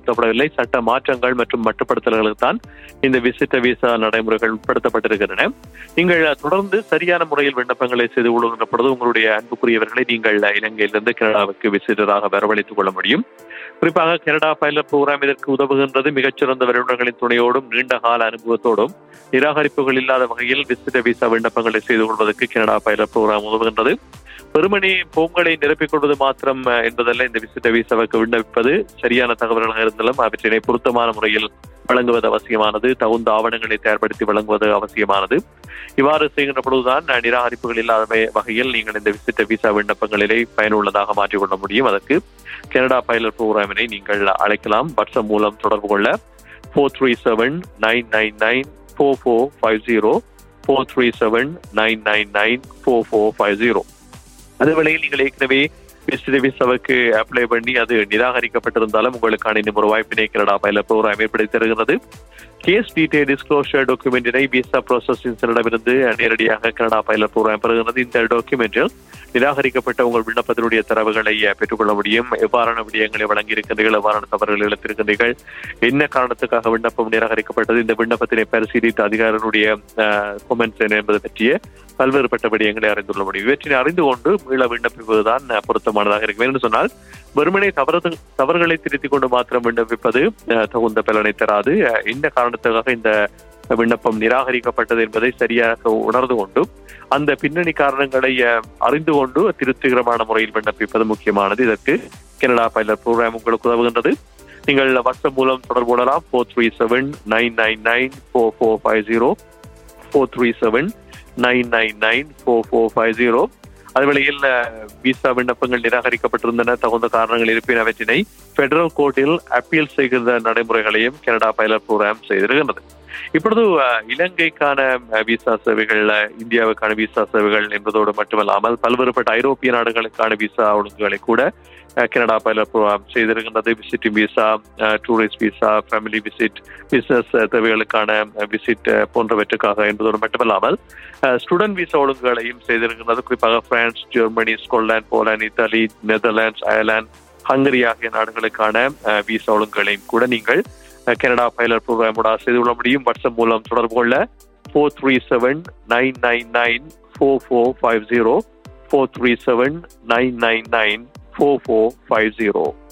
அமுல்படுத்தப்படவில்லை சட்ட மாற்றங்கள் மற்றும் மட்டுப்படுத்தல்களுக்கு தான் இந்த விசிட்ட விசா நடைமுறைகள் உட்படுத்தப்பட்டிருக்கின்றன நீங்கள் தொடர்ந்து சரியான முறையில் விண்ணப்பங்களை செய்து கொள்கின்ற பொழுது உங்களுடைய அன்புக்குரியவர்களை நீங்கள் இலங்கையிலிருந்து கனடாவுக்கு விசிட்டராக வரவழைத்துக் கொள்ள முடியும் குறிப்பாக கனடா பைலட் புரோகிராம் இதற்கு உதவுகின்றது மிகச்சிறந்த வல்லுநர்களின் துணையோடும் நீண்ட கால அனுபவத்தோடும் நிராகரிப்புகள் இல்லாத வகையில் விசிட்ட விசா விண்ணப்பங்களை செய்து கொள்வதற்கு கனடா பைலட் புரோகிராம் உதவுகின்றது பெருமணி போம்களை நிரப்பிக் கொள்வது மாத்திரம் என்பதல்ல இந்த விசிட்ட விசாவுக்கு விண்ணப்பிப்பது சரியான தகவல்களாக இருந்தாலும் அவற்றினை பொருத்தமான முறையில் வழங்குவது அவசியமானது தகுந்த ஆவணங்களை தயார்படுத்தி வழங்குவது அவசியமானது இவ்வாறு செய்கின்ற பொழுதுதான் நிராகரிப்புகள் இல்லாத வகையில் நீங்கள் இந்த விசிட்ட விசா விண்ணப்பங்களிலே பயனுள்ளதாக மாற்றிக்கொள்ள முடியும் அதற்கு கனடா பைலட் புரோகிராமினை நீங்கள் அழைக்கலாம் வாட்ஸ்அப் மூலம் தொடர்பு கொள்ள four three seven nine nine nine four four five zero four three seven nine nine nine four four five zero அதுவேளையில் நீங்கள் ஏற்கனவே விசித விசாவுக்கு அப்ளை பண்ணி அது நிராகரிக்கப்பட்டிருந்தாலும் உங்களுக்கான இன்னும் ஒரு வாய்ப்பினை கனடா பைலட் ப்ரோக்ராம் ஏற்படுத்தி தருகிறது கேஸ் டீடைல் டிஸ்க்ளோஷர் டாக்குமெண்டினை விசா ப்ராசஸிங் சென்டரிடமிருந்து நேரடியாக கனடா பைலட் ப்ரோக்ராம் பெறுகிறது இந்த டாக்குமெண்டில் நிராகரிக்கப்பட்ட உங்கள் விண்ணப்பத்தினுடைய தரவுகளை பெற்றுக்கொள்ள முடியும் எவ்வாறான விடயங்களை வழங்கியிருக்கின்றீர்கள் எவ்வாறான தவறுகள் இழத்திருக்கின்றீர்கள் என்ன காரணத்துக்காக விண்ணப்பம் நிராகரிக்கப்பட்டது இந்த விண்ணப்பத்தினை பரிசீலித்த அதிகாரிகளுடைய கொமெண்ட்ஸ் என்ன என்பது பற்றிய பல்வேறுபட்ட விடயங்களை அறிந்துள்ள முடியும் இவற்றினை அறிந்து கொண்டு மீள விண்ணப்பிப்பதுதான் பொருத்தமானதாக இருக்கும் என்று சொன்னால் வெறுமனை தவறு தவறுகளை திருத்திக் கொண்டு மாத்திரம் விண்ணப்பிப்பது தகுந்த பலனை தராது என்ன காரணத்துக்காக இந்த விண்ணப்பம் நிராகரிக்கப்பட்டது என்பதை சரியாக உணர்ந்து கொண்டு அந்த பின்னணி காரணங்களை அறிந்து கொண்டு திருப்திகரமான முறையில் விண்ணப்பிப்பது முக்கியமானது இதற்கு கனடா பைலட் ப்ரோக்ராம் உங்களுக்கு உதவுகின்றது நீங்கள் வாட்ஸ்அப் மூலம் தொடர்பு கொள்ளலாம் four three seven nine nine nine four four five zero four three seven nine nine nine four four five zero அதுவேளையில் விசா விண்ணப்பங்கள் நிராகரிக்கப்பட்டிருந்தன தகுந்த காரணங்கள் இருப்பின் அவற்றினை பெடரல் கோர்ட்டில் அப்பீல் செய்கிற நடைமுறைகளையும் கனடா பைலட் ப்ரோக்ராம் செய்திருக்கின்றது இப்பொழுது இலங்கைக்கான விசா சேவைகள் இந்தியாவுக்கான விசா சேவைகள் என்பதோடு மட்டுமல்லாமல் பல்வேறுபட்ட ஐரோப்பிய நாடுகளுக்கான விசா ஒழுங்குகளை கூட கனடா பைலட் ப்ரோக்ராம் செய்திருக்கின்றது visiting visa tourist visa family visit business தேவைகளுக்கான விசிட் போன்றவற்றுக்காக என்பதோடு மட்டுமல்லாமல் ஸ்டூடெண்ட் விசா ஒழுங்குகளையும் செய்திருக்கின்றது குறிப்பாக France Germany Scotland Poland Italy Netherlands Ireland Hungary ஆகிய நாடுகளுக்கான விசா ஒழுங்குகளையும் கூட நீங்கள் கனடா பைலட் ப்ரோக்ராமோட செய்து கொள்ள முடியும் வாட்ஸ்அப் மூலம் தொடர்பு கொள்ள four three seven nine nine nine four four five zero four three seven nine nine nine four four five zero